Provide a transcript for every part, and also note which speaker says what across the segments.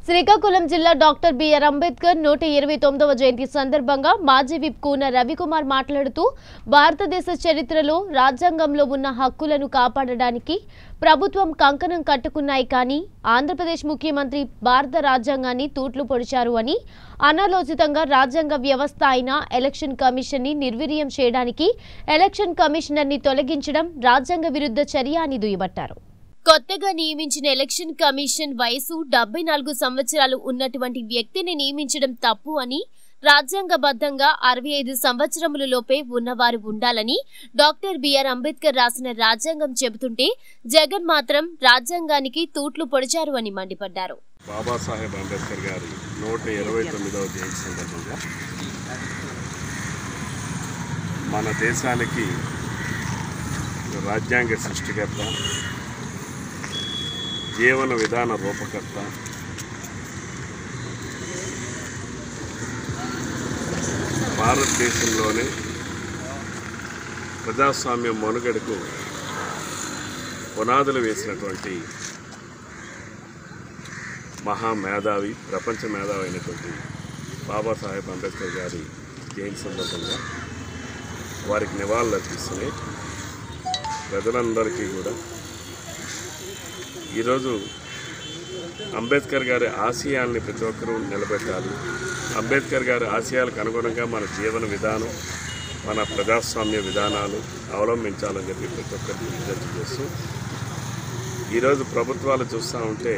Speaker 1: శ్రీకాకుళం జిల్లా doctor BR Ambedkar నూట ఇరవై తొమ్మిదవ జయంతి సందర్భంగా మాజీ విప్ కూన రవికుమార్ మాట్లాడుతూ భారతదేశ చరిత్రలో రాజ్యాంగంలో ఉన్న హక్కులను కాపాడడానికి ప్రభుత్వం కంకణం కట్టుకున్నాయి కానీ ఆంధ్రప్రదేశ్ ముఖ్యమంత్రి భారత రాజ్యాంగాన్ని తూట్లు పొడిచారు అని అనాలోచితంగా రాజ్యాంగ వ్యవస్థ అయిన ఎలక్షన్ కమిషన్ ని నిర్వీర్యం చేయడానికి ఎలక్షన్ కమిషనర్ ని తొలగించడం రాజ్యాంగ విరుద్ధ చర్య అని దుయ్యబట్టారు కొత్తగా నియమించిన ఎలక్షన్ కమిషన్ వయసు డెబ్బై నాలుగు సంవత్సరాలు ఉన్నటువంటి వ్యక్తిని నియమించడం తప్పు అని రాజ్యాంగబద్ధంగా అరవై ఐదు సంవత్సరముల లోపే ఉన్నవారు ఉండాలని డాక్టర్ బిఆర్ అంబేద్కర్ రాసిన రాజ్యాంగం చెబుతుంటే జగన్ మాత్రం రాజ్యాంగానికి తూట్లు పొడిచారు అని మండిపడ్డారు
Speaker 2: బాబాసాహెబ్ అంబేద్కర్ గారి నూట ఇరవై తొమ్మిదవ జయంతి సందర్భంగా మన దేశానికి రాజ్యాంగ సృష్టికర్త జీవన విధాన రూపకర్త భారతదేశంలోనే ప్రజాస్వామ్యం మనుగడకు పునాదులు వేసినటువంటి మహామేధావి ప్రపంచ మేధావి అయినటువంటి బాబాసాహెబ్ అంబేద్కర్ గారి జయంతి సందర్భంగా వారికి నివాళులు అర్పిస్తున్నాయి ప్రజలందరికీ కూడా ఈరోజు అంబేద్కర్ గారి ఆశయాల్ని ప్రతి ఒక్కరూ నిలబెట్టాలి అంబేద్కర్ గారి ఆశయాలకు అనుగుణంగా మన జీవన విధానం మన ప్రజాస్వామ్య విధానాలు అవలంబించాలని చెప్పి ప్రతి ఒక్కరికి విజ్ఞప్తి చేస్తూ ఈరోజు ప్రభుత్వాలు చూస్తూ ఉంటే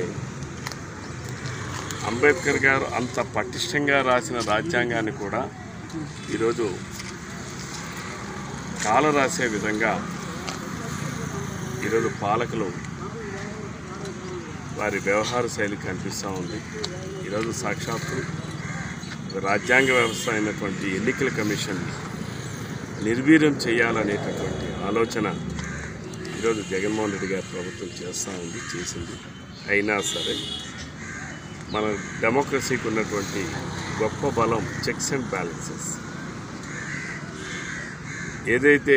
Speaker 2: అంబేద్కర్ గారు అంత పటిష్టంగా రాసిన రాజ్యాంగాన్ని కూడా ఈరోజు కాల రాసే విధంగా ఈరోజు పాలకులు వారి వ్యవహార శైలి కనిపిస్తూ ఉంది ఈరోజు సాక్షాత్తు రాజ్యాంగ వ్యవస్థ అయినటువంటి ఎన్నికల కమిషన్ నిర్వీర్యం చేయాలనేటటువంటి ఆలోచన ఈరోజు జగన్మోహన్ రెడ్డి గారి ప్రభుత్వం చేస్తూ ఉంది చేసింది అయినా సరే మన డెమోక్రసీకి ఉన్నటువంటి గొప్ప బలం చెక్స్ అండ్ బ్యాలెన్సెస్ ఏదైతే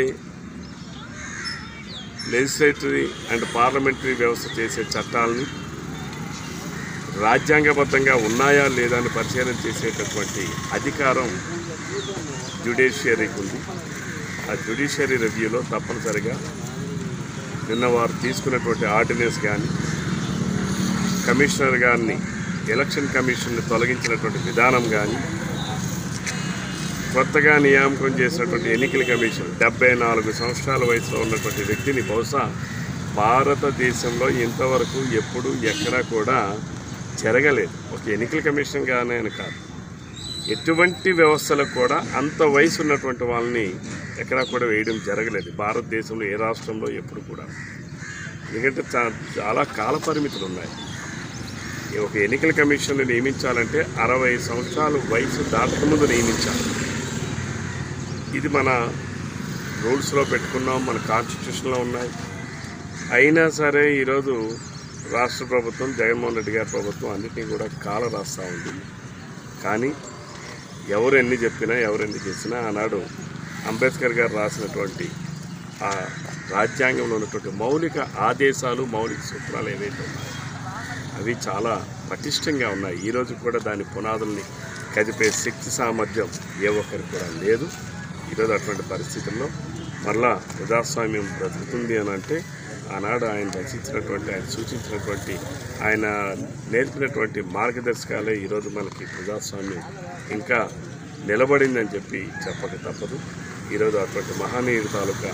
Speaker 2: లెజిస్లేటరీ అండ్ పార్లమెంటరీ వ్యవస్థ చేసే చట్టాలని రాజ్యాంగబద్ధంగా ఉన్నాయా లేదా అని పరిశీలన చేసేటటువంటి అధికారం జ్యుడిషియరీకి ఉంది ఆ జ్యుడిషియరీ రివ్యూలో తప్పనిసరిగా నిన్న వారు తీసుకున్నటువంటి ఆర్డినెన్స్ కానీ కమిషనర్ గారిని ఎలక్షన్ కమిషన్ని తొలగించినటువంటి విధానం కానీ కొత్తగా నియామకం చేసినటువంటి ఎన్నికల కమిషన్ డెబ్బై నాలుగు సంవత్సరాల వయసులో ఉన్నటువంటి వ్యక్తిని బహుశా భారతదేశంలో ఇంతవరకు ఎప్పుడు ఎక్కడా కూడా జరగలేదు ఒక ఎన్నికల కమిషన్ గానే అని కాదు ఎటువంటి వ్యవస్థలకు కూడా అంత వయసు ఉన్నటువంటి వాళ్ళని ఎక్కడా కూడా వేయడం జరగలేదు భారతదేశంలో ఏ రాష్ట్రంలో ఎప్పుడు కూడా ఎందుకంటే చా- చాలా కాల పరిమితులు ఉన్నాయి ఈ ఒక ఎన్నికల కమిషన్ నియమించాలంటే అరవై సంవత్సరాలు వయసు దాటకముందు నియమించాలి ఇది మన రూల్స్లో పెట్టుకున్నాం మన కాన్స్టిట్యూషన్లో ఉన్నాయి అయినా సరే ఈరోజు రాష్ట్ర ప్రభుత్వం జగన్మోహన్ రెడ్డి గారి ప్రభుత్వం అన్నిటినీ కూడా కాల రాస్తూ ఉంది కానీ ఎవరు ఎన్ని చెప్పినా ఎవరు ఎన్ని చేసినా ఆనాడు అంబేద్కర్ గారు రాసినటువంటి ఆ రాజ్యాంగంలో ఉన్నటువంటి మౌలిక ఆదేశాలు మౌలిక సూత్రాలు ఏవైతే ఉన్నాయో అవి చాలా పటిష్టంగా ఉన్నాయి ఈరోజు కూడా దాని పునాదుల్ని కదిపే శక్తి సామర్థ్యం ఏ ఒక్కరికి కూడా లేదు ఈరోజు అటువంటి పరిస్థితుల్లో మళ్ళా ప్రజాస్వామ్యం బ్రతుకుతుంది అని అంటే ఆనాడు ఆయన రచించినటువంటి ఆయన సూచించినటువంటి ఆయన నేర్పినటువంటి మార్గదర్శకాలే ఈరోజు మనకి ప్రజాస్వామ్యం ఇంకా నిలబడిందని చెప్పి చెప్పక తప్పదు ఈరోజు అటువంటి మహనీయుడి తాలూకా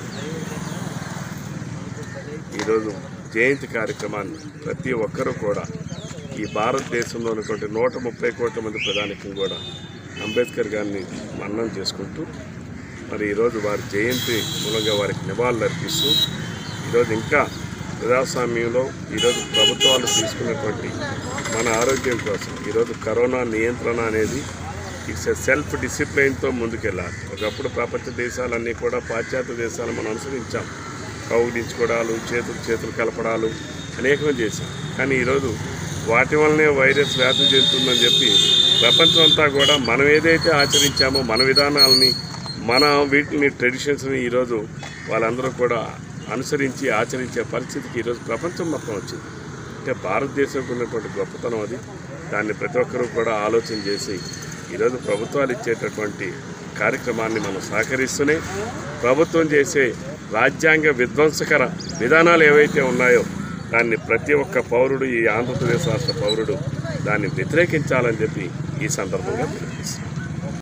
Speaker 2: ఈరోజు జయంతి కార్యక్రమాన్ని ప్రతి ఒక్కరూ కూడా ఈ భారతదేశంలో ఉన్నటువంటి నూట ముప్పై కోట్ల మంది ప్రధానికం కూడా అంబేద్కర్ గారిని మన్నం చేసుకుంటూ మరి ఈరోజు వారి జయంతి మూలంగా వారికి నివాళులు అర్పిస్తూ ఈరోజు ఇంకా ప్రజాస్వామ్యంలో ఈరోజు ప్రభుత్వాలు తీసుకున్నటువంటి మన ఆరోగ్యం కోసం ఈరోజు కరోనా నియంత్రణ అనేది ఇట్స్ ఎ సెల్ఫ్ డిసిప్లైన్తో ముందుకెళ్ళాలి ఒకప్పుడు ప్రపంచ దేశాలన్నీ కూడా పాశ్చాత్య దేశాలు మనం అనుసరించాం కౌగిలించుకోవడాలు చేతులు చేతులు కలపడాలు అనేకం చేశాం కానీ ఈరోజు వాటి వల్లనే వైరస్ వ్యాప్తి చెందుతుందని చెప్పి ప్రపంచం అంతా కూడా మనం ఏదైతే ఆచరించామో మన విధానాలని మన వీటిని ట్రెడిషన్స్ని ఈరోజు వాళ్ళందరూ కూడా అనుసరించి ఆచరించే పరిస్థితికి ఈరోజు ప్రపంచం మొత్తం వచ్చింది అంటే భారతదేశంకు ఉన్నటువంటి గొప్పతనం అది దాన్ని ప్రతి ఒక్కరూ కూడా ఆలోచన చేసి ఈరోజు ప్రభుత్వాలు ఇచ్చేటటువంటి కార్యక్రమాన్ని మనం సహకరిస్తూనే ప్రభుత్వం చేసే రాజ్యాంగ విధ్వంసకర విధానాలు ఏవైతే ఉన్నాయో దాన్ని ప్రతి ఒక్క పౌరుడు ఈ ఆంధ్రప్రదేశ్ రాష్ట్ర పౌరుడు దాన్ని వ్యతిరేకించాలని చెప్పి ఈ సందర్భంగా తెలియజేస్తున్నాను